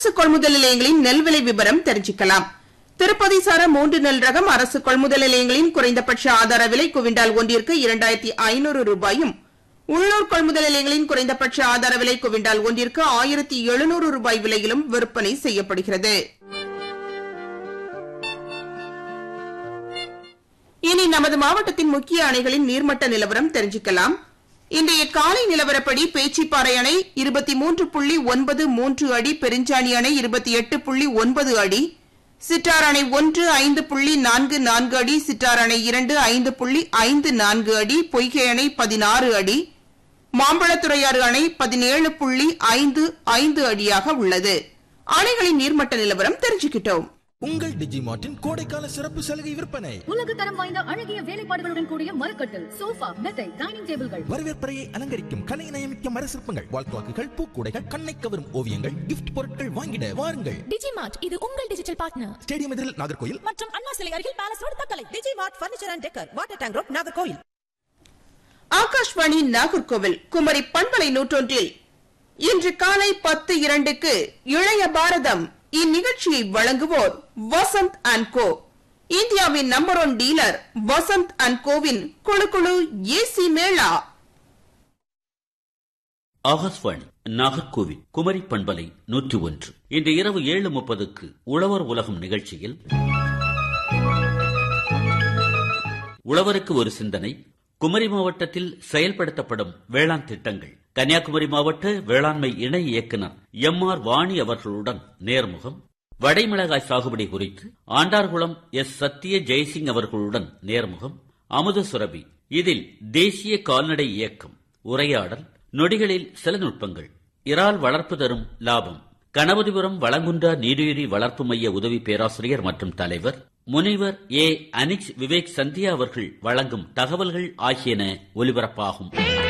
அரசு கொள்முதல் நிலையங்களின் நெல் விலை விவரம் தெரிஞ்சுக்கலாம் திருப்பதி சார மூன்று நெல் ரகம் அரசு கொள்முதல் நிலையங்களின் குறைந்தபட்ச ஆதார விலை குவிண்டால் ஒன்றிற்கு இரண்டாயிரத்தி ஐநூறு ரூபாயும் உள்ளூர் கொள்முதல் நிலையங்களின் குறைந்தபட்ச ஆதார விலை குவிண்டால் ஒன்றிற்கு ஆயிரத்தி எழுநூறு ரூபாய் விலையிலும் விற்பனை செய்யப்படுகிறது இனி நமது மாவட்டத்தின் முக்கிய அணைகளின் நீர்மட்ட நிலவரம் தெரிஞ்சுக்கலாம் இன்றைய காலை நிலவரப்படி பேச்சிப்பாறை அணை இருபத்தி மூன்று புள்ளி ஒன்பது மூன்று அடி பெருஞ்சாணி அணை இருபத்தி எட்டு புள்ளி ஒன்பது அடி சிற்றார் அணை ஒன்று ஐந்து புள்ளி நான்கு நான்கு அடி சிற்றார் அணை இரண்டு ஐந்து புள்ளி ஐந்து நான்கு அடி பொய்கை அணை பதினாறு அடி மாம்பழத்துறையாறு அணை பதினேழு புள்ளி ஐந்து ஐந்து அடியாக உள்ளது அணைகளின் நீர்மட்ட நிலவரம் தெரிஞ்சுக்கிட்டோம் உங்கள் டிஜிமார்ட்டின் கோடைக்கால சிறப்பு சலுகை விற்பனை உலக தரம் வாய்ந்த அழகிய வேலைப்பாடுகளுடன் கூடிய மரக்கட்டில் சோஃபா மெத்தை டைனிங் டேபிள்கள் வரவேற்பறையை அலங்கரிக்கும் கலை நயமிக்க மர சிற்பங்கள் வால்குவாக்குகள் பூக்கூடைகள் கண்ணை கவரும் ஓவியங்கள் கிஃப்ட் பொருட்கள் வாங்கிட வாருங்கள் டிஜிமார்ட் இது உங்கள் டிஜிட்டல் பார்ட்னர் ஸ்டேடியம் எதிரில் நாகர்கோயில் மற்றும் அண்ணா சிலை அருகில் palace road Thuckalay Digimart furniture and decker water tank road Nagercoil Akashvani Nagercoil Kumari பண்பலை நூற்றொன்றில் இன்று காலை பத்து இரண்டுக்கு இளைய பாரதம் இந்நிகழ்ச்சியை வழங்குவோர் வசந்த் அண்ட் கோ இந்தியாவின் number one dealer Vasanth and கோவின் குழு குழு ஏசி மேளா ஆகாஷ்வாணி நாகர்கோவில் குமரி பண்பலை நூற்றி ஒன்று இன்று இரவு ஏழு முப்பதுக்கு உழவர் உலகம் நிகழ்ச்சியில் உழவருக்கு ஒரு சிந்தனை குமரி மாவட்டத்தில் செயல்படுத்தப்படும் வேளாண் திட்டங்கள் கன்னியாகுமரி மாவட்ட வேளாண்மை இணை இயக்குனர் எம் ஆர் வாணி அவர்களுடன் நேர்முகம் வடைமிளகாய் சாகுபடி குறித்து ஆண்டார்குளம் எஸ் சத்திய ஜெய்சிங் அவர்களுடன் நேர்முகம் அமுத சுரபி இதில் தேசிய கால்நடை இயக்கம் உரையாடல் நொடிகளில் சில நுட்பங்கள் இறால் வளர்ப்பு தரும் லாபம் கணபதிபுரம் வளங்குன்றா நீடுயிரி வளர்ப்பு மைய உதவி பேராசிரியர் மற்றும் தலைவர் முனைவர் ஏ அனிக்ஸ் விவேக் சந்தியா அவர்கள் வழங்கும் தகவல்கள் ஆகியன ஒலிபரப்பாகும்